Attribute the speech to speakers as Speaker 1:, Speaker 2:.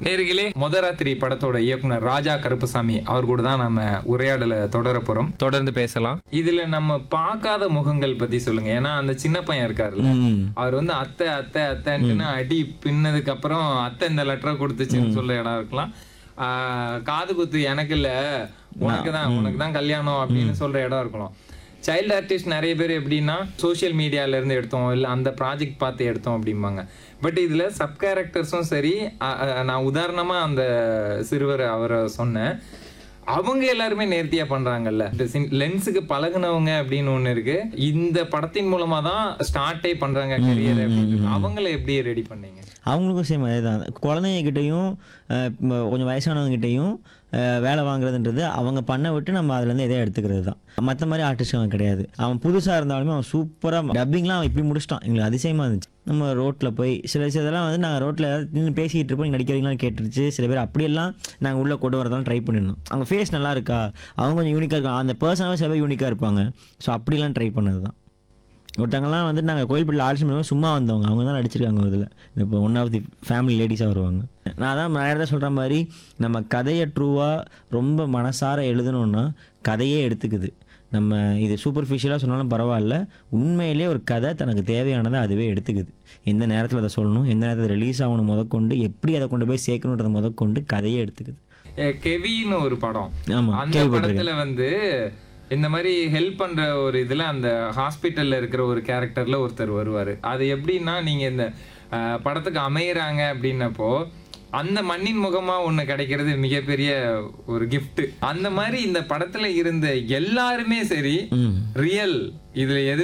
Speaker 1: நேர்களே முதராத்திரி படத்தோட இயக்குனர் ராஜா கருப்புசாமி அவர் கூட தான் நம்ம உரையாடலை தொடர போறோம்
Speaker 2: தொடர்ந்து பேசலாம்
Speaker 1: இதுல நம்ம பார்க்காத முகங்கள் பத்தி சொல்லுங்க ஏன்னா அந்த சின்ன பையன் இருக்காருல்ல
Speaker 3: ம்
Speaker 1: அவர் வந்து அத்தை அத்தை அத்தைன்னு அடி பின்னதுக்கு அப்புறம் அத்தை இந்த லெட்டரை கொடுத்துச்சுன்னு சொல்ல இடம் இருக்கலாம் ஆஹ் காது குத்து எனக்கு இல்ல உனக்கு தான் உனக்கு தான் கல்யாணம் அப்படின்னு சொல்ற இடம் இருக்கலாம் சைல்டு ஆர்டிஸ்ட் நிறைய பேர் எப்படின்னா சோஷியல் மீடியால இருந்து எடுத்தோம் இல்ல அந்த ப்ராஜெக்ட் பார்த்து எடுத்தோம் அப்படிம்பாங்க பட் இதுல சப் கேரக்டர்ஸும் சரி அ- அ- நான் உதாரணமா அந்த சிறுவர் அவரை சொன்னேன் அவங்க எல்லாருமே நேர்த்தியா பண்றாங்கல்ல இந்த லென்ஸுக்கு பழகுனவங்க அப்படின்னு ஒண்ணு இருக்கு இந்த படத்தின் மூலமா தான் ஸ்டார்ட்டே பண்றாங்க கரியர் அவங்கள எப்படி ரெடி பண்ணீங்க
Speaker 3: அவங்களுக்கும் சேம் அதே தான் குழந்தைங்ககிட்டையும் கொஞ்சம் வயசானவங்ககிட்டையும் அஹ், வேலை வாங்குறதுன்றது அவங்க பண்ண விட்டு நம்ம அதுலேருந்து எதையும் எடுத்துக்கிறது தான் மற்ற மாதிரி ஆர்டிஸ்ட் அவன் கிடையாது அவன் புதுசாக இருந்தாலுமே அவன் சூப்பராக டப்பிங்லாம் அவன் இப்படி முடிச்சிட்டான் எங்களுக்கு அதிசயமாக இருந்துச்சு நம்ம ரோட்டில் போய் சில சில இதெல்லாம் வந்து நாங்கள் ரோட்டில் நின்று பேசிக்கிட்டு இருப்போம் நீங்கள் நடிக்கிறீங்களான்னு கேட்டுருச்சு சில பேர் அப்படியெல்லாம் நாங்கள் உள்ளே கொண்டு வரதான் ட்ரை பண்ணியிருந்தோம் அவங்க ஃபேஸ் நல்லா இருக்கா அவங்க கொஞ்சம் யூனிக்காக இருக்காங்க அந்த பர்சனாகவே சில பேர் யூனிக்காக இருப்பாங்க ஸோ அப்படிலாம் ட்ரை பண்ணது தான் ஒருத்தவங்கலாம் வந்து நாங்கள் கோயில்பட்டில் ஆடிஷன் பண்ணுவோம் சும்மா வந்தவங்க அவங்க தான் நடிச்சிருக்காங்க ஒரு இதில் இப்போ ஒன் ஆஃப் தி ஃபேமிலி லேடிஸாக வருவாங்க நான் தான் நிறைய தான் சொல்கிற மாதிரி நம்ம கதையை ட்ரூவாக ரொம்ப மனசார எழுதணும்னா கதையே எடுத்துக்குது நம்ம இது சூப்பர்ஃபிஷியலாக சொன்னாலும் பரவாயில்ல உண்மையிலே ஒரு கதை தனக்கு தேவையானதை அதுவே எடுத்துக்குது எந்த நேரத்தில் அதை சொல்லணும் எந்த நேரத்தில் ரிலீஸ் ஆகணும் முதற்கொண்டு எப்படி அதை கொண்டு போய் சேர்க்கணுன்றதை முதற்கொண்டு கதையே எடுத்துக்குது
Speaker 1: அஹ் கெவின்னு ஒரு படம்
Speaker 3: ஆமா,
Speaker 1: அந்த
Speaker 3: கேள்விப்பட்டிருக்கேன்.
Speaker 1: படத்துல வந்து இந்த மாதிரி ஹெல்ப் பண்ற ஒரு இதுல அந்த ஹாஸ்பிட்டல்ல இருக்கிற ஒரு கேரக்டர்ல ஒருத்தர் வருவாரு அது எப்படின்னா நீங்க இந்த அஹ், படத்துக்கு அமையறாங்க அப்படின்னப்போ அந்த மண்ணின் முகமா ஒண்ணு கிடைக்கிறது மிகப்பெரிய ஒரு gift அந்த மாதிரி இந்த படத்துல இருந்த எல்லாருமே சரி
Speaker 3: ம்
Speaker 1: ரியல் இதுல எது